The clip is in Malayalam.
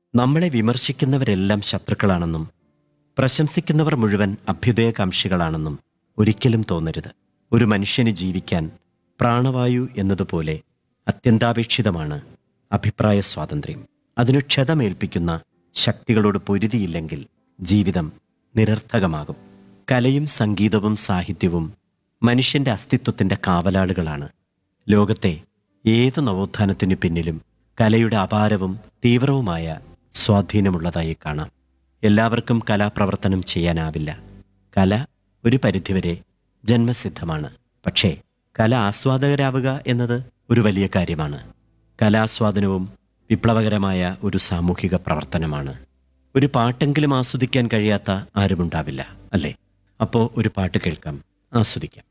നമ്മളെ വിമർശിക്കുന്നവരെല്ലാം ശത്രുക്കളാണെന്നും പ്രശംസിക്കുന്നവർ മുഴുവൻ അഭ്യുദയകാംക്ഷികളാണെന്നും ഒരിക്കലും തോന്നരുത് ഒരു മനുഷ്യന് ജീവിക്കാൻ പ്രാണവായു എന്നതുപോലെ അത്യന്താപേക്ഷിതമാണ് അഭിപ്രായ സ്വാതന്ത്ര്യം അതിനു ക്ഷതമേൽപ്പിക്കുന്ന ശക്തികളോട് പൊരുതിയില്ലെങ്കിൽ ജീവിതം നിരർത്ഥകമാകും കലയും സംഗീതവും സാഹിത്യവും മനുഷ്യന്റെ അസ്തിത്വത്തിന്റെ കാവലാളുകളാണ് ലോകത്തെ ഏതു നവോത്ഥാനത്തിനു പിന്നിലും കലയുടെ അപാരവും തീവ്രവുമായ സ്വാധീനമുള്ളതായി കാണാം എല്ലാവർക്കും കലാപ്രവർത്തനം ചെയ്യാനാവില്ല കല ഒരു പരിധിവരെ ജന്മസിദ്ധമാണ് പക്ഷേ കല ആസ്വാദകരാവുക എന്നത് ഒരു വലിയ കാര്യമാണ് കലാസ്വാദനവും വിപ്ലവകരമായ ഒരു സാമൂഹിക പ്രവർത്തനമാണ് ഒരു പാട്ടെങ്കിലും ആസ്വദിക്കാൻ കഴിയാത്ത ആരുമുണ്ടാവില്ല അല്ലേ അപ്പോൾ ഒരു പാട്ട് കേൾക്കാം ആസ്വദിക്കാം